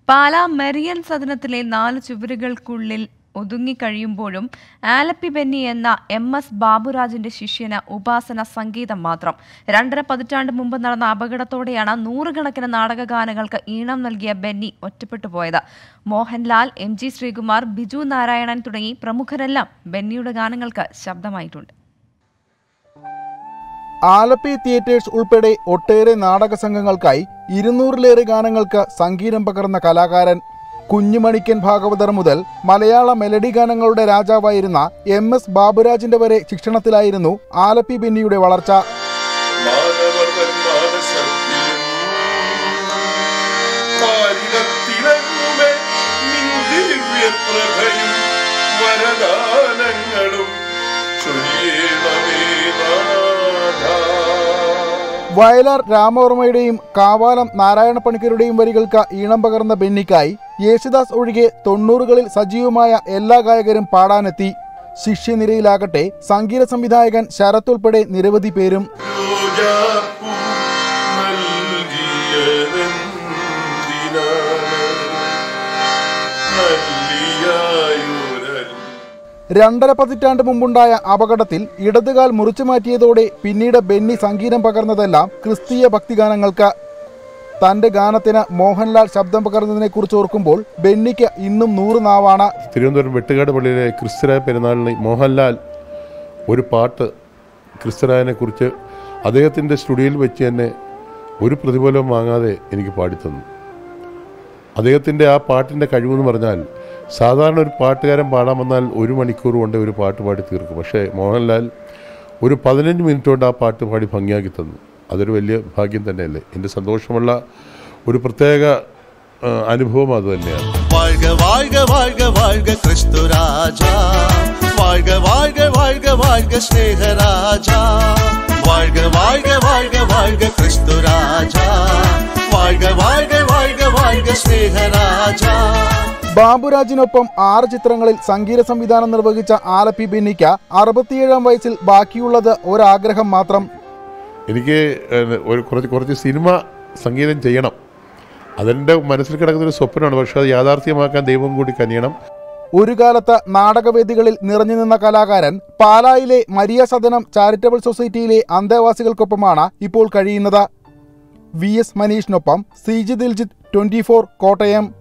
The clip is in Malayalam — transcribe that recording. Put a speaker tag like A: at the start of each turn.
A: പാലാ മെറിയൻ സദനത്തിലെ നാല് ചുവരുകൾക്കുള്ളിൽ ഒതുങ്ങിക്കഴിയുമ്പോഴും ആലപ്പി ബെന്നി എന്ന എം എസ് ബാബുരാജിന്റെ ശിഷ്യന് ഉപാസന സംഗീതം മാത്രം രണ്ടര പതിറ്റാണ്ട് മുമ്പ് നടന്ന അപകടത്തോടെയാണ് നൂറുകണക്കിന് നാടകഗാനങ്ങൾക്ക് ഈണം നൽകിയ ബെന്നി ഒറ്റപ്പെട്ടു പോയത് മോഹൻലാൽ എം ജി ശ്രീകുമാർ ബിജു നാരായണൻ തുടങ്ങി പ്രമുഖരെല്ലാം ബെന്നിയുടെ ഗാനങ്ങൾക്ക് ശബ്ദമായിട്ടുണ്ട്
B: ആലപ്പി തിയേറ്റേഴ്സ് ഉൾപ്പെടെ ഒട്ടേറെ നാടക സംഘങ്ങൾക്കായി ഇരുന്നൂറിലേറെ ഗാനങ്ങൾക്ക് സംഗീതം പകർന്ന കലാകാരൻ കുഞ്ഞുമണിക്കൻ ഭാഗവതർ മുതൽ മലയാള മെലഡി ഗാനങ്ങളുടെ രാജാവായിരുന്ന എം എസ് ബാബുരാജിന്റെ വരെ ശിക്ഷണത്തിലായിരുന്നു ആലപ്പി ബെന്നിയുടെ വളർച്ച
C: മാനവർതൻ മാനസത്തിലും പാലിടത്തിളങ്ങുമേ നിൻ ദിവ്യപ്രഭയും വരദാനങ്ങളും ചൊരിയണമേ നാഥാ
B: വയലാർ രാമവർമ്മയുടെയും കാവാലം നാരായണ പണിക്കരുടെയും വരികൾക്ക് ഈണം പകർന്ന ബെന്നിക്കായി യേശുദാസ് ഒഴികെ തൊണ്ണൂറുകളിൽ സജീവമായ എല്ലാ ഗായകരും പാടാനെത്തി ശിഷ്യനിരയിലാകട്ടെ സംഗീത സംവിധായകൻ ശരത് ഉൾപ്പെടെ നിരവധി പേരും
C: രോജാപ്പൂ നൽകിയതെന്തിനാണ് നല്ലിയായൊരൻ
B: രണ്ടര പതിറ്റാണ്ട് മുമ്പുണ്ടായ അപകടത്തിൽ ഇടതുകാൽ മുറിച്ചു മാറ്റിയതോടെ പിന്നീട് ബെന്നി സംഗീതം പകർന്നതെല്ലാം ക്രിസ്തീയ ഭക്തിഗാനങ്ങൾക്ക് തന്റെ ഗാനത്തിന് മോഹൻലാൽ ശബ്ദം പകർന്നതിനെ കുറിച്ച് ഓർക്കുമ്പോൾ ബെന്നിക്ക് ഇന്നും നൂറ് നാവാണ്
D: തിരുവനന്തപുരം വെട്ടുകാട് പള്ളിയിലെ ക്രിസ്തുരായ പെരുന്നാളിന് മോഹൻലാൽ ഒരു പാട്ട് ക്രിസ്തുരായനെ കുറിച്ച് അദ്ദേഹത്തിൻ്റെ സ്റ്റുഡിയോയിൽ വെച്ച് തന്നെ ഒരു പ്രതിഫലവും വാങ്ങാതെ എനിക്ക് പാടിത്തന്നു അദ്ദേഹത്തിൻ്റെ ആ പാട്ടിൻ്റെ കഴിവെന്ന് പറഞ്ഞാൽ സാധാരണ ഒരു പാട്ടുകാരൻ പാടാൻ വന്നാൽ ഒരു മണിക്കൂർ കൊണ്ട് ഒരു പാട്ട് പാടി തീർക്കും പക്ഷേ മോഹൻലാൽ ഒരു പതിനഞ്ച് മിനിറ്റ് കൊണ്ട് ആ പാട്ട് പാടി ഭംഗിയാക്കി തന്നു അതൊരു വലിയ ഭാഗ്യം തന്നെയല്ലേ എൻ്റെ സന്തോഷമുള്ള ഒരു പ്രത്യേക ആ, അനുഭവം അത് തന്നെയാണ്
E: வாழ்க வாழ்க வாழ்க வாழ்க கிறிஸ்து ராஜா வாழ்க வாழ்க வாழ்க வாழ்க ஸ்நேகராஜா வாழ்க வாழ்க வாழ்க வாழ்க கிறிஸ்து ராஜா வாழ்க வாழ்க வாழ்க வாழ்க ஸ்நேகராஜா
B: ബാബുരാജിനൊപ്പം ആറ് ചിത്രങ്ങളിൽ സംഗീത സംവിധാനം നിർവഹിച്ച ആലപ്പി ബെന്നിക്ക് അറുപത്തിയേഴാം വയസ്സിൽ ബാക്കിയുള്ളത് ഒരാഗ്രഹം മാത്രം
D: എനിക്ക് ഏഹ്, ഒരു കുറച്ച് കുറച്ച് സിനിമ സംഗീതം ചെയ്യണം അതെൻ്റെ മനസ്സിൽ കിടക്കുന്ന ഒരു സ്വപ്നമാണ് പക്ഷെ അത് യാഥാർത്ഥ്യമാക്കാൻ ദൈവം കൂടി കനിയണം
B: ഒരു കാലത്ത് നാടകവേദികളിൽ നിറഞ്ഞു നിന്ന കലാകാരൻ പാലായിലെ മരിയ സദനം ചാരിറ്റബിൾ സൊസൈറ്റിയിലെ അന്തേവാസികൾക്കൊപ്പമാണ് ഇപ്പോൾ കഴിയുന്നത് വി എസ് മനീഷിനൊപ്പം C G Diljith twenty Kottayam